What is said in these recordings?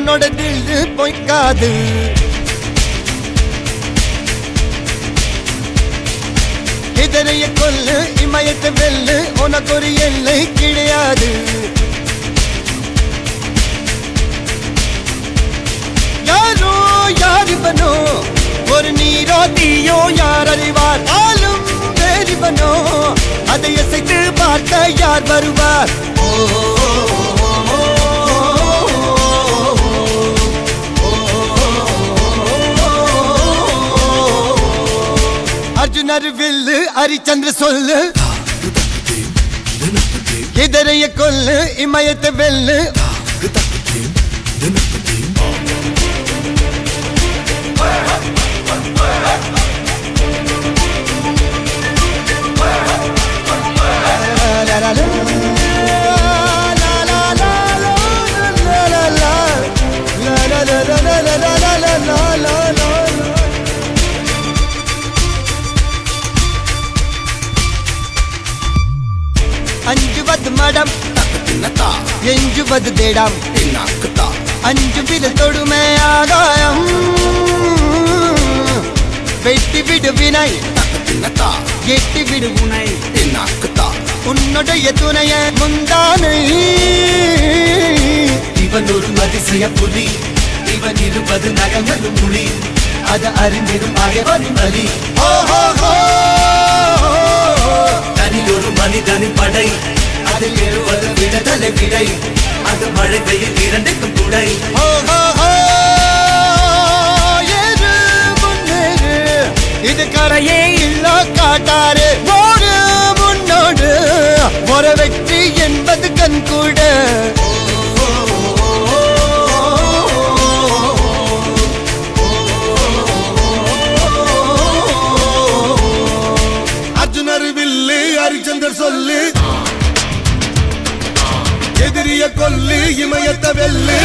இவனோட தில்லு பொய்க்காது இதனைய கொல்லு இமயத்தை வெல்லு உனக்கு ஒரு எல்லை கிடையாது யாரோ யார் இவனோ ஒரு நீரோ தீயோ யார் அறிவார் ஆளும் வேறிவனோ அதை இசைத்து பார்க்க யார் வருவார் ஓ, அர்ஜுனர் வில்லு ஹரிச்சந்திர சொல்லு இதரைய கொல்லு இமயத்தை வெல்லு அஞ்சுவது மடம் எஞ்சுவது தேடம் அஞ்சு வித தொடுமை ஆகாயம் வெட்டி விடு வினை எட்டி விடு உனை உன்னுடைய துணைய முந்தானை இவன் ஒரு அதிசய புலி இவன் இருபது நகங்களும் மொழி அது அறிந்திடும் அயவனின் வலி ஓஹோ தனி ஒரு மனிதனின் படை அதில் எழுவது விடுதலை விடை அது மழை பெய்யும் இரண்டுக்கும் துணை ஏறு முன்னேறு இது கரையே இல்ல காட்டாரு ஓடு முன்னோடு ஒரு வெற்றி என்பது கண் கூட அர்ஜுனர் வில்லு ஹரிச்சந்தர் சொல்லு எதிரிய கொல்லு இமயத்த வெல்லு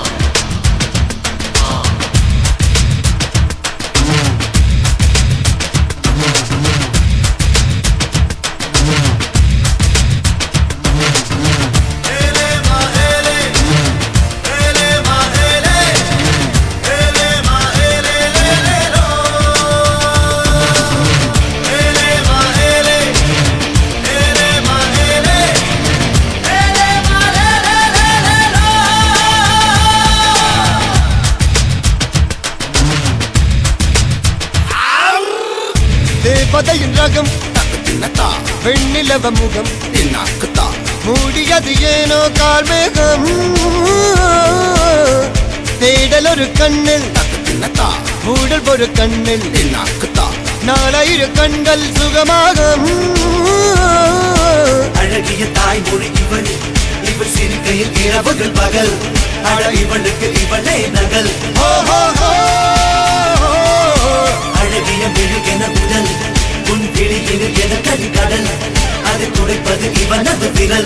தேவதையின் ரகம் வெண்ணிலவ முகம் மூடியது ஏனோ கார்மேகம் தேடல் ஒரு கண்ணில் மூடல் ஒரு கண்ணில் நாலாயிரு கண்கள் சுகமாக அழகிய தாய்மொழி இவள் இவள் சிரிக்கையில் இரவுகள் பகல் அழ இவளுக்கு இவளே நகல் அழகிய மெழுகென உடல் உன் விழியில் என கரிகடல் அதை துடைப்பது இவனது விரல்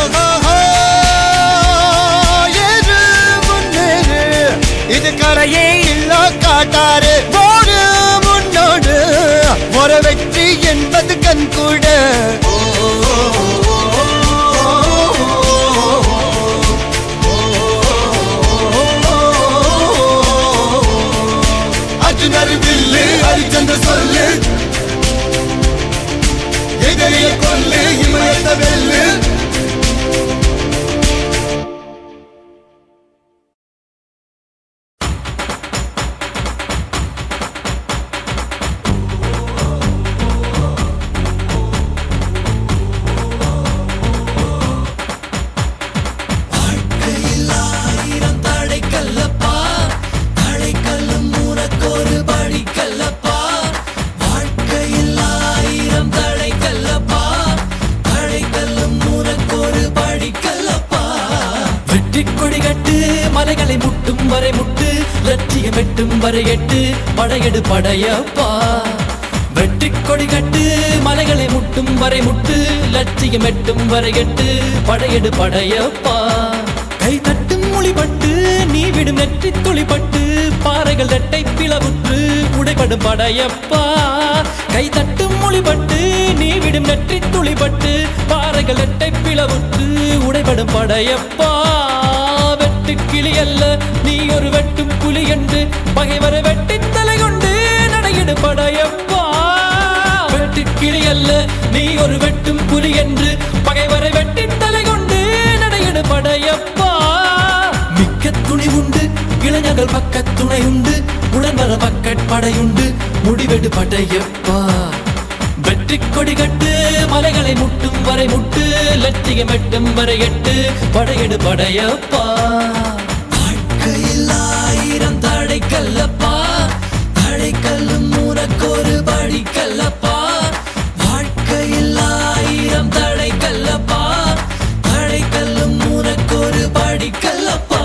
ஏறு முன்னேறு இது கரையே இல்ல காட்டாரு ஓடு முன்னோடு ஒரு வெற்றி என்பது கண் கூட அர்ஜுனர் வில்லு ஹரிச்சந்தர் சொல்லு எதிரிய கொல்லு இமயத்த வெல்லு தடைக்கல்லப்பா தடைக்கல்லும் உனக்கொரு படிக்கல்லப்பா வாழ்க்கையில் ஆயிரம் தடைக்கல்லப்பா தடைக்கல்லும் உனக்கொரு படிக்கல்லப்பா வெற்றி கொடி கட்டு மலைகளை முட்டும் வரை முட்டு லட்சியம் எட்டும் வரை எட்டு படையெடு படையப்பா வெற்றி கொடி கட்டு மலைகளை முட்டும் வரை முட்டு லட்சியம் எட்டும் வரை எட்டு படையெடு படையப்பா கை தட்டும் மொழிபட்டு நீ விடும் நெற்றி துளிப்பட்டு பாறைகள் ரெட்டை பிளவுற்று உடைபடும் படையப்பா கை தட்டும் மொழிபட்டு நீ விடும் நெற்றி துளிப்பட்டு பாறைகள் ரெட்டை பிளவுற்று உடைபடும் படையப்பா வெற்றி வெட்டு கிளி அல்ல நீ ஒரு வெட்டும் புலி என்று பகைவரை வெட்டி தலை கொண்டு நடையிடு படையப்பா வெட்டு கிளி அல்ல நீ ஒரு வெட்டும் புலி என்று பகைவரை வெட்டி தலை கொண்டு நடையிடு படையப்பா மிக்க துணி உண்டு இளைஞர்கள் பக்க துணை உண்டு உடன்வர பக்கட் படையுண்டு முடிவெடு படையப்பா வெற்றி கொடி கட்டு மலைகளை முட்டும் வரை முட்டு லட்சியம் எட்டும் வரை எட்டு படையெடு படையப்பா வாழ்க்கையில் ஆயிரம் தடை கல்லப்பா தடை கல்லும் உனக்கொரு படி கல்லப்பா வாழ்க்கையில் ஆயிரம் தடை கல்லப்பா தடை கல்லும் உனக்கொரு படி கல்லப்பா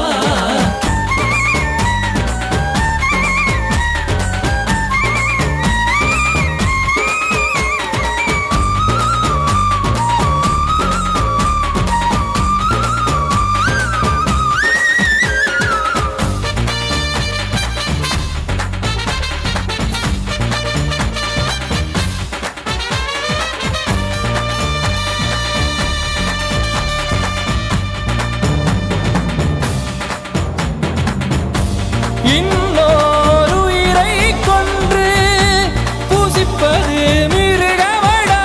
இன்னொரு உயிரை கொன்று பூசிப்பது மிருகமடா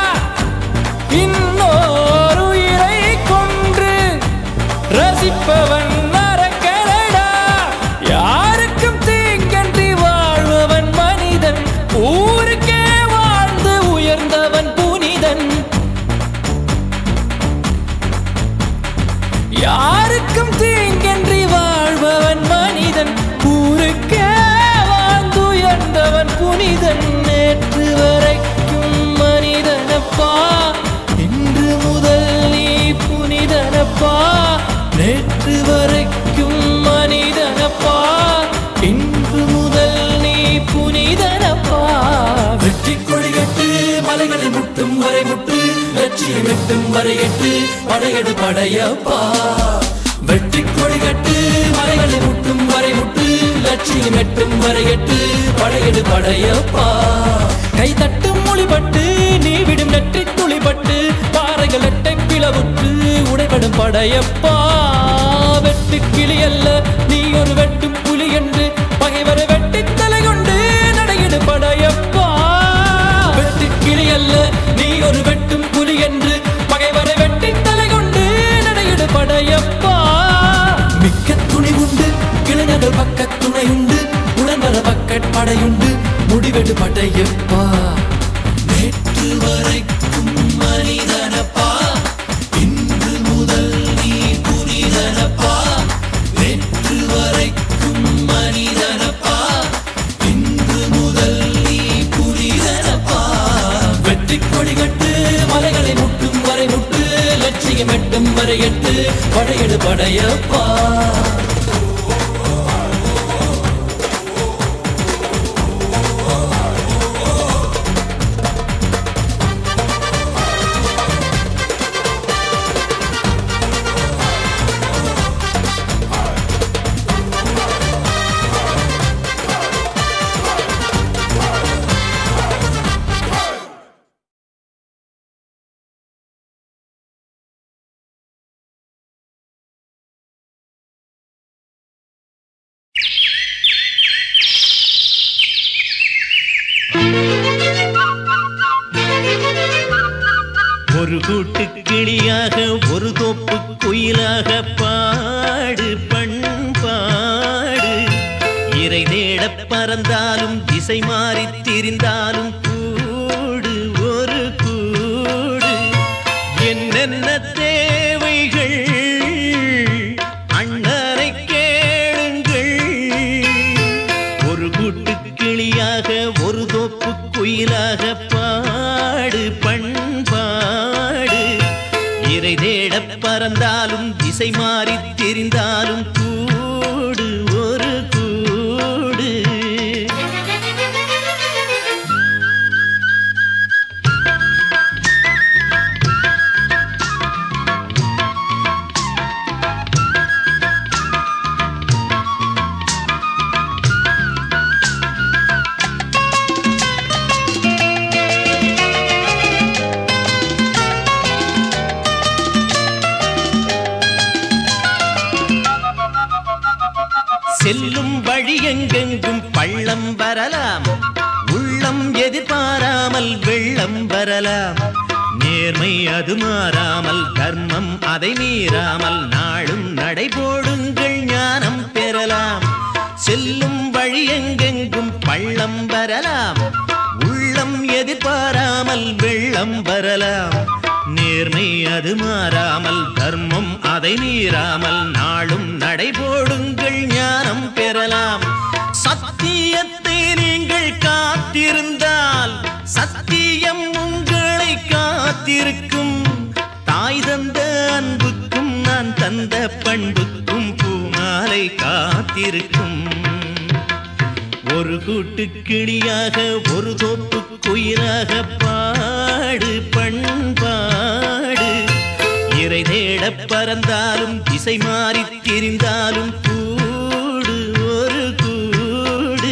இன்னொரு உயிரை கொன்று ரசிப்பவன் நரக்கரடா யாருக்கும் தீங்கன்றி வாழ்பவன் மனிதன் ஊருக்கே வாழ்ந்து உயர்ந்தவன் புனிதன் யாருக்கும் தீங்கன்றி வாழ்பவன் மனிதன் ஊருக்கே வாழ்ந்துயர்ந்தவன் புனிதன் நேற்று வரைக்கும் மனிதனப்பா இன்று முதல் நீ புனிதனப்பா நேற்று வரைக்கும் மனிதனப்பா இன்று முதல் நீ புனிதனப்பா வெற்றி கொடிகட்டு மலைகளை முட்டும் வரை முட்டு லட்சியம் எட்டும் வரை எட்டு படையெடு படையப்பா வெற்றி கொடிகட்டு மலைகளை முட்டும் வரை முட்டு லட்சியம் எட்டும் வரை எட்டு படையெடு படையப்பா கை தட்டும் மொழிபட்டு நீ விடும் நெற்றி துளிபட்டு பாறைகள் எட்டை பிளவுற்று உடைபடும் படையப்பா வெட்டு கிளி அல்ல நீ ஒரு வெட்டும் புலி என்று பகைவரை வெட்டி தலை கொண்டு நடையிடு படையப்பா வெட்டு கிளி அல்ல நீ ஒரு வெட்டும் புலி என்று பகைவரை வெட்டி தலை கொண்டு நடையிடு படையப்பா மிக்க துணி உண்டு இளைஞர்கள் பக்க துணை உண்டு உடன்வர பக்கட் படையுண்டு முடிவெடு படையப்பா நேற்று வரைக்கும் மனிதனப்பா இன்று முதல் நீ புனிதனப்பா நேற்று வரைக்கும் மனிதனப்பா இன்று முதல் நீ புனிதனப்பா வெற்றி கொடி கட்டு மலைகளை முட்டும் வரை முட்டு லட்சியம் எட்டும் வரை எட்டு படையெடு படையப்பா ஒரு கூட்டு கிளியாக ஒரு தோப்பு குயிலாக பாடு பண்பாடு இறை தேடப் பறந்தாலும் திசை மாறித் திரிந்தாலும் கூடு ஒரு கூடு என்னென்ன தேவைகள் அண்ணனை கேளுங்கள் ஒரு கூட்டு கிளியாக ஒரு தோப்பு குயிலாக பாடு பண்பாடு இறை தேடப் பறந்தாலும் திசை மாறித் திரிந்தாலும் கூடு ஒரு கூடு செல்லும் வழி எங்கெங்கும் பள்ளம் வரலாம் உள்ளம் எதிர்பாராமல் வெள்ளம் வரலாம் நேர்மை அது மாறாமல் தர்மம் அதை மீறாமல் நாளும் நடைபோடுங்கள் ஞானம் பெறலாம் செல்லும் வழி எங்கெங்கும் பள்ளம் வரலாம் உள்ளம் எதிர்பாராமல் வெள்ளம் வரலாம் நேர்மை அது மாறாமல் தர்மம் அதை மீறாமல் நாளும் நடைபோடுங்கள் ஞானம் பெறலாம் சத்தியத்தை நீங்கள் காத்திருந்தால் சத்தியம் உங்களை காத்திருக்கும் தாய் தந்த அன்புக்கும் நான் தந்த பண்புக்கும் பூமாலை காத்திருக்கும் ஒரு கூட்டு கிளியாக ஒரு தோப்பு குயிலாக பாடு பண்பாடு இறை தேடப் பறந்தாலும் திசை மாறித் திரிந்தாலும் கூடு ஒரு கூடு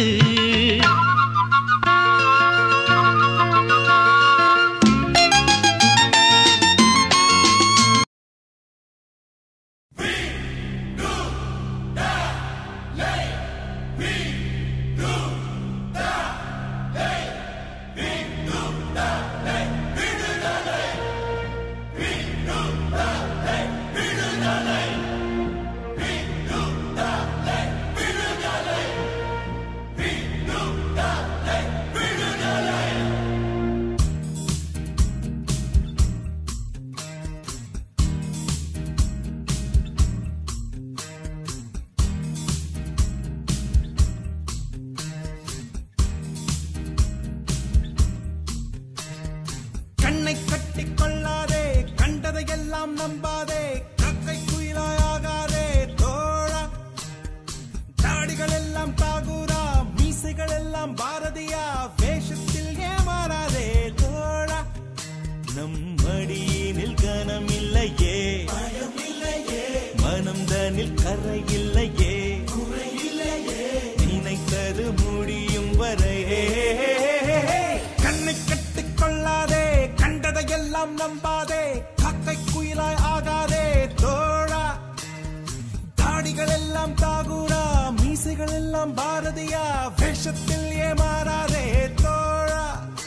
கண்ணை கட்டிக் கொள்ளாதே கண்டதையெல்லாம் நம்பாதே கக்கை குயிலாயாகாதே தோழா தாடிகள் எல்லாம் தாகூரா மீசைகள் எல்லாம் பாரதியா வேஷத்தில் ஏமாறாதே தோழா நம் மடியினில் கனம் இல்லையே மனம் தனில் கரை இல்லையே நினைத்தது முடியும் வரை கண்ணை கட்டிக் கொள்ளாதே கண்டதையெல்லாம் நம்பாதே காக்கை குயிலாய் ஆகாதே தோழா தாடிகள் எல்லாம் தாகூரா மீசைகள் எல்லாம் பாரதியா வேஷத்தில் ஏமாறாதே தோழா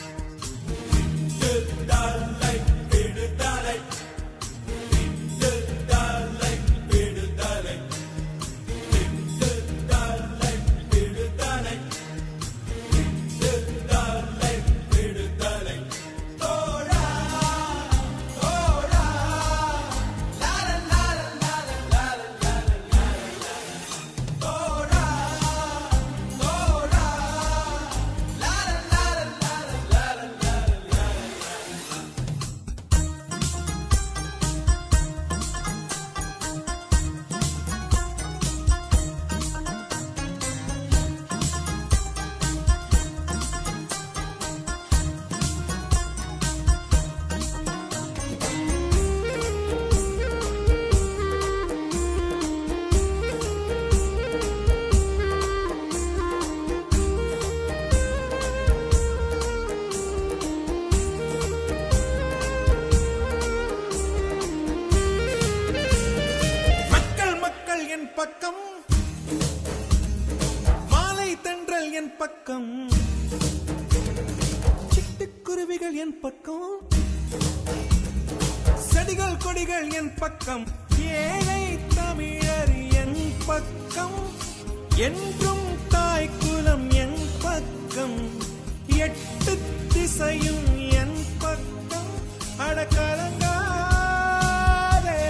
மக்கள் மக்கள் என் பக்கம் மாலை தென்றல் என் பக்கம் சிட்டுக்குருவிகள் என் பக்கம் செடிகள் கொடிகள் என் பக்கம் ஏழை தமிழர் என் பக்கம் என்றும் தாய் குலம் என் பக்கம் எட்டு திசையும் என் பக்கம் அடக்கலங்காதே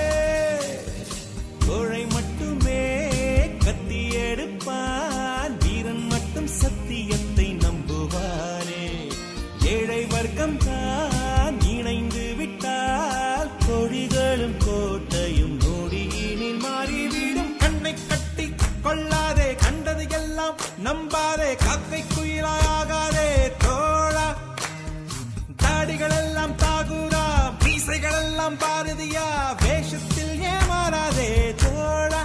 கோழை மட்டுமே கத்தி எடுப்பான் வீரன் மட்டும் சத்தியத்தை நம்புவானே ஏழை வர்க்கம் தான் இணைந்து விட்டால் கொடிகளும் கோட்டையும் நொடியினில் மாறிவிடும் கண்ணை கட்டி கொள்ளாதே கண்டது எல்லாம் நம்பாதே காக்கை குயிலாகாதே தோழா தாடிகள் எல்லாம் தாகூரா மீசைகள் எல்லாம் பாரதியா வேஷத்தில் ஏமாறாதே தோழா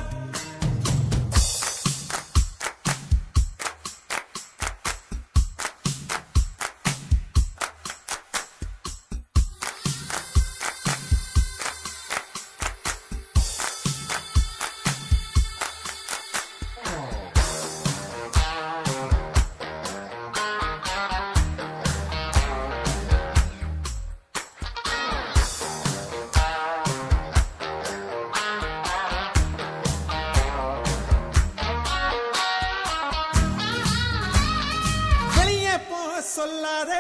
சொல்லாதே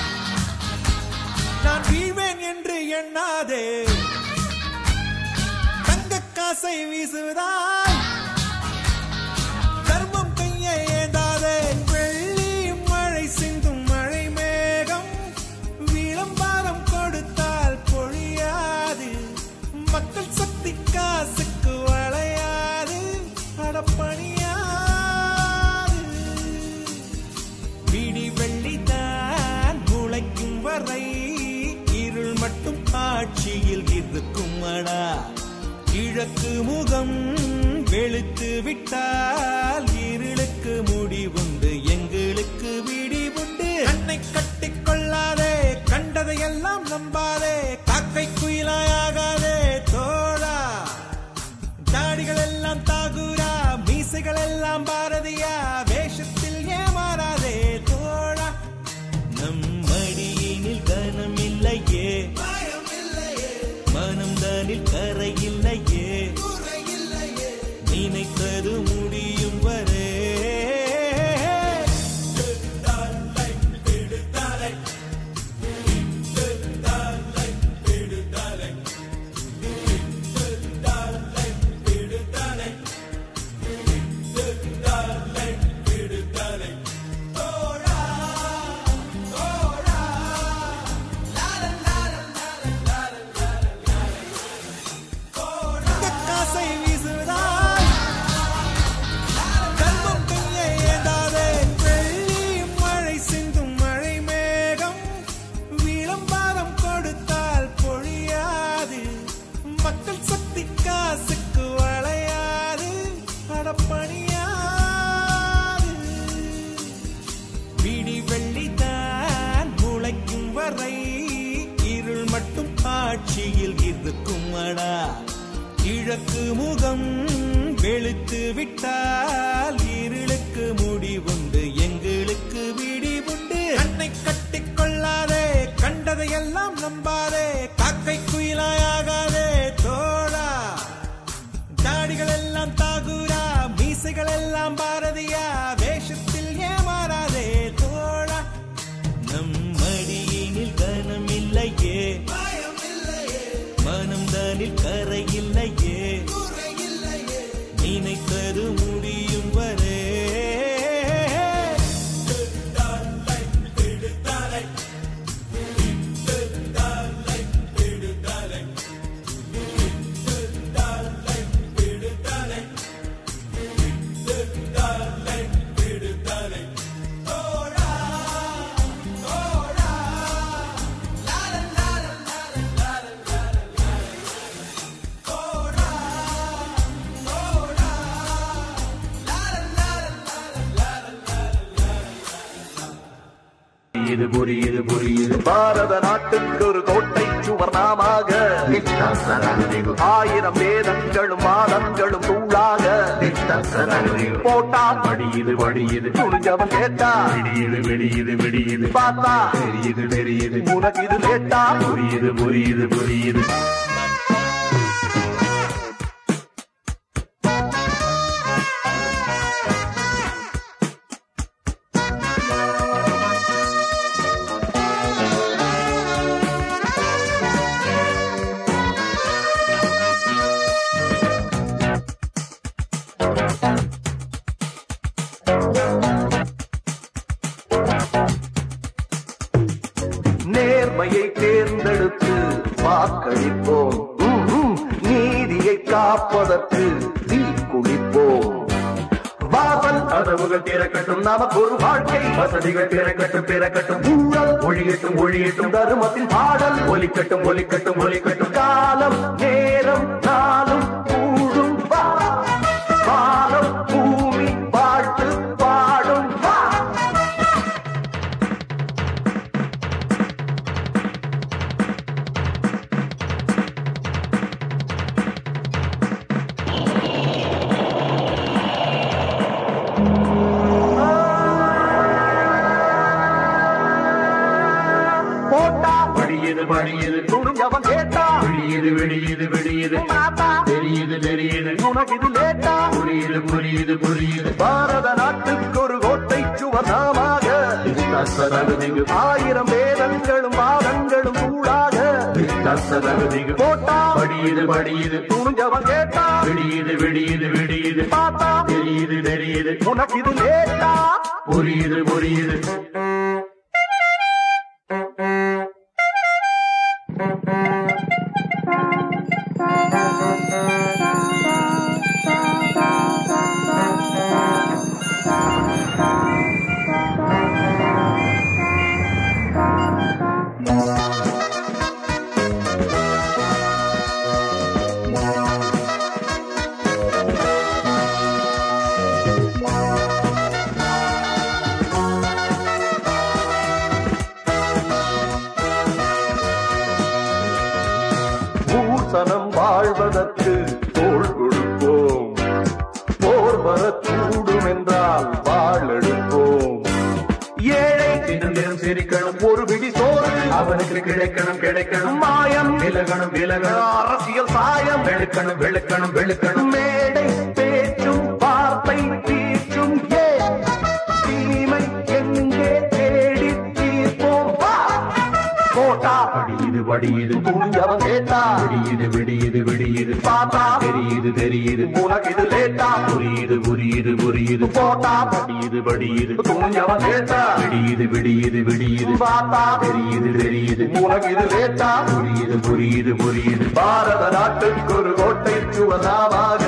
நான் வீழ்வேன் என்று எண்ணாதே தங்க காசை வீசுவதால் தர்மம் கையை ஏந்தாதே வெள்ளி மழை சிந்தும் மழை மேகம் விளம்பரம் கொடுத்தால் பொழியாது மக்கள் சக்தி காசுக்கு வளையாது அடப்பணியாது விடி வெள்ளிதான் முளைக்கும் வரை இருள் மட்டும் ஆட்சியில் இருக்கும் அடா கிழக்கு முகம் வெளுத்து விட்டால் இருளுக்கு முடிவுண்டு எங்களுக்கு விடிவுண்டு கண்ணை கட்டிக் கொள்ளாதே கண்டதையெல்லாம் நம்பாதே காக்கை குயிலாயாகாதே தோழா தாடிகள் எல்லாம் தாகூரா மீசைகள் எல்லாம் பாரதியா வேஷத்தில் ஏமாறாதே தோழா நம் மடியினில் கனம் இல்லையே மனம் தானில் கரை இல்லையே நினைத்தது முடியும் வரே தங்கக் காசை வீசுவதால் கர்மம் கையை ஏந்தாதே வெள்ளி மழை சிந்தும் மழை மேகம் விளம்பரம் கொடுத்தால் பொழியாது மக்கள் சக்தி காசுக்கு வளையாது அடப்பணியாது விடி வெள்ளிதான் முளைக்கும் வரை இருள் மட்டும் ஆட்சியில் இருக்கும் அடா கிழக்கு முகம் வெளுத்து விட்டால் இருளுக்கு முடிவுண்டு எங்களுக்கு விடிவுண்டு கண்ணை கட்டிக் கொள்ளாதே கண்டதையெல்லாம் நம்பாதே காக்கை குயிலாயாகாதே தோழா தாடிகள் எல்லாம் தாகூரா மீசைகள் எல்லாம் பாரதியா வேஷத்தில் ஏமாறாதே தோழா நம் மடியினில் கனம் இல்லையே மனம் தானில் கரை இல்லையே நினைத்தது முடியும் வரே இது புரியுது புரியுது பாரத நாட்டுக்கு ஒரு கோட்டை சுவர் நாமாக ஆயிரம் வேதங்களும் வாதங்களும் தூளாக போட்டா படியுது படியுது துணிஞ்சவன் கேட்டா விடியுது விடியுது விடியுது பார்த்தா தெரியுது தெரியுது உனக்கு இது லேட்டா புரியுது புரியுது புரியுது நேர்மையை தேர்ந்தெடுத்து வாக்களிப்போம் ம், ம். நீதியை காப்பதற்கு தீ குளிப்போம் வாசல் கதவுகள் திறக்கட்டும் நமக்கு ஒரு வாழ்க்கை வசதிகள் திறக்கட்டும் திறக்கட்டும் ஊழல் ஒழியட்டும் ஒழியட்டும் தருமத்தின் பாடல் ஒலிக்கட்டும் ஒலிக்கட்டும் ஒலிக்கட்டும் காலம் நேரம் நாளும் கூடும் வா வானம் பூமி வாழ்த்து பாடும் வா போட்டா படியுது படியுது துணிஞ்சவன் கேட்டா விடியுது விடியுது விடியுது தெரியுது தெரியுது உனக்கு இது லேட்டா புரியுது புரியுது புரியுது பாரத நாட்டுக்கு ஒரு கோட்டை சுவர் நாமாக தகுதிகு ஆயிரம் வேதங்களும் வாதங்களும் தூளாக தகுதிகு போட்டா படியுது படியுது துணிஞ்சவன் கேட்டா விடியுது விடியுது விடியுது பார்த்தா தெரியுது தெரியுது உனக்கு இது லேட்டா புரியுது புரியுது பூசணம் வாழ்வதற்கு தோள் கொடுப்போம் போர் வரக்கூடும் என்றால் வாழெடுப்போம் ஏழை தினம் தினம் சிரிக்கணும் ஒரு பிடி சோறு அவனுக்கு கிடைக்கணும் கிடைக்கணும் மாயம் விலகணும் விலகணும் அரசியல் சாயம் வெளுக்கணும் வெளுக்கணும் வெளுக்கணும் மேடை பேச்சும் வார்த்தை தீச்சும் ஏ தீமை எங்கே தேடி தீர்ப்போம் வா போட்டா படியுது படியுது துணிஞ்சவன் கேட்டா விடியுது விடியுது விடியுது பார்த்தா தெரியுது தெரியுது உனக்கு இது லேட்டா புரியுது புரியுது புரியுது போட்டா படியுது படியுது துணிஞ்சவன் கேட்டா விடியுது விடியுது விடியுது பார்த்தா தெரியுது தெரியுது உனக்கு இது லேட்டா புரியுது புரியுது புரியுது பாரத நாட்டுக்கு ஒரு கோட்டை சுவதாமாக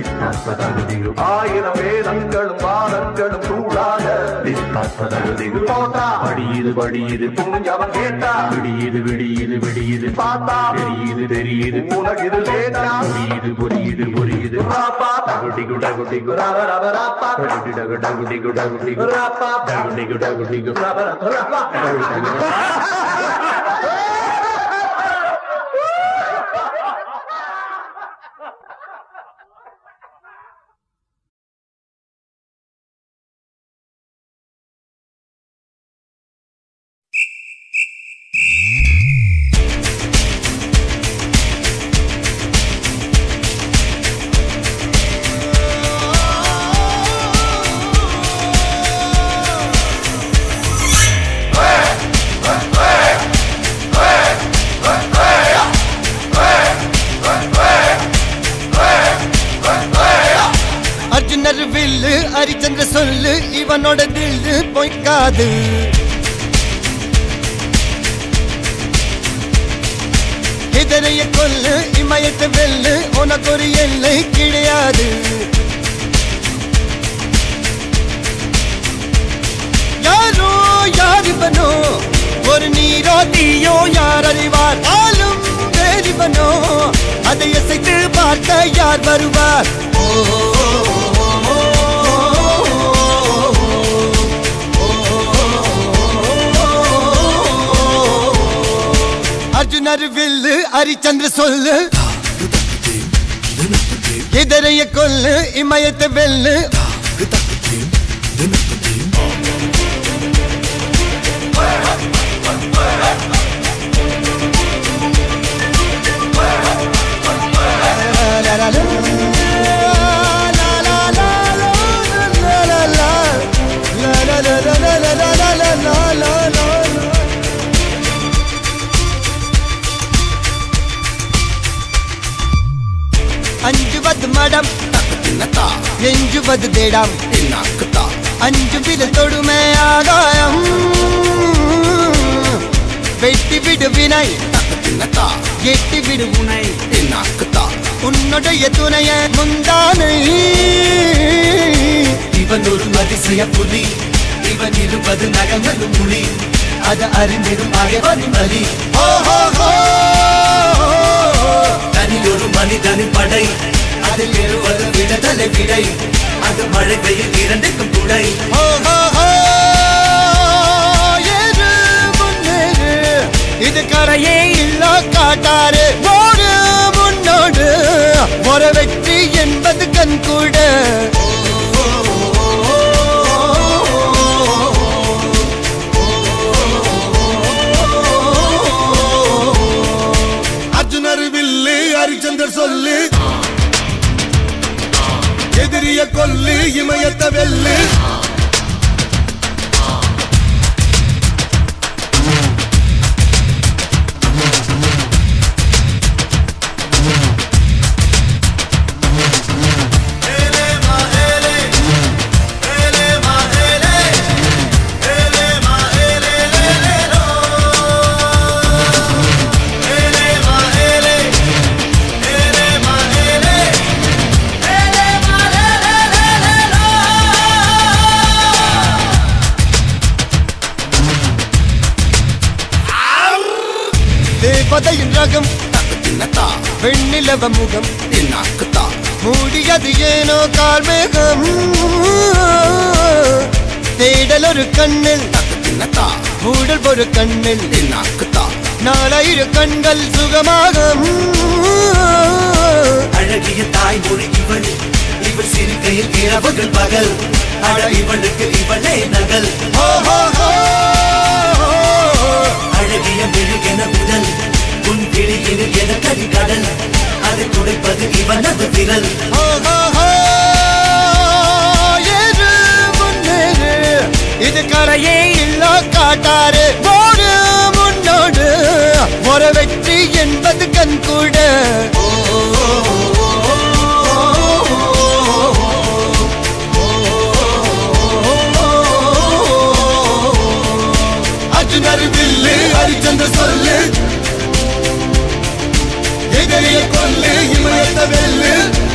ஆயிரம் வேதங்களும் வாதங்களும் தூளாக போட்டா படியுது படியுது துணிஞ்சவன் கேட்டா விடியுது விடியுது விடியுது பார்த்தா தெரியுது தெரியுது உனக்கு இது லேட்டா புரியுது புரியுது புரியுது ராப்பா டகுடி குடா குடி குரா ரப ராப்பா டகுடி டகு டகுடி குடா குடி ராப்பா டகுடி குடா குடி குரா ரப ராப்பா அர்ஜுனர் வில்லு ஹரிச்சந்திர சொல்லு இவனோட தில்லு பொய்க்காது இதனைய கொல்லு இமயத்தை வெல்லு உனக்கு ஒரு எல்லை கிடையாது யாரோ யார் இவனோ ஒரு நீரோ தீயோ யார் அறிவார் ஆளும் வேறிவனோ அதை அசைத்து பார்க்க யார் வருவார் அர்ஜுனர் வில்லு ஹரிச்சந்திர சொல்லு இதரைய கொல்லு இமயத்தை வெல்லு அஞ்சுவது மடம் எஞ்சுவது தேடம் அஞ்சு வித தொடுமை ஆகாயம் வெட்டி விடு வினை எட்டி விடு உனை உன்னுடைய துணைய முந்தானை இவன் ஒரு அதிசய புலி இவன் இருபது நகங்களும் புலி அது அறிந்திடும் அகவனின் வலி ஓஹோ தனி ஒரு மனிதனின் படை அதில் எழுவது விடுதலை விடை அது மழை பெய்யும் இரண்டுக்கும் துடை ஏறு முன்னேறு இது கரையே இல்ல காட்டாரு ஓடு முன்னோடு ஒரு வெற்றி என்பது கண் கூட அர்ஜுனர் வில்லு ஹரிச்சந்தர் சொல்லு எதிரிய கொல்லு இமயத்த வெல்லு ரகம் வெண்ணிலவ முகம் மூடியது ஏனோ கார்மேகம் தேடல் ஒரு கண்ணில் மூடல் ஒரு கண்ணில் நாலாயிர கண்கள் சுகமாக அழகிய தாய்மொழி இவள் இவள் சிரிக்கையில் இரவுகள் பகல் அட இவளுக்கு இவளே நகல் அழகிய மெழுகென உடல் உன் கிளியில் என கரிகடல் அதை துடைப்பது இவனது விரல் ஏறு முன்னேறு இது கரையே இல்ல காட்டாரு ஓடு முன்னோடு ஒரு வெற்றி என்பது கண் கூட அர்ஜுனர் வில்லு ஹரிச்சந்திர சொல்லு எதிரிய கொல்லு இமயத்த வெல்லு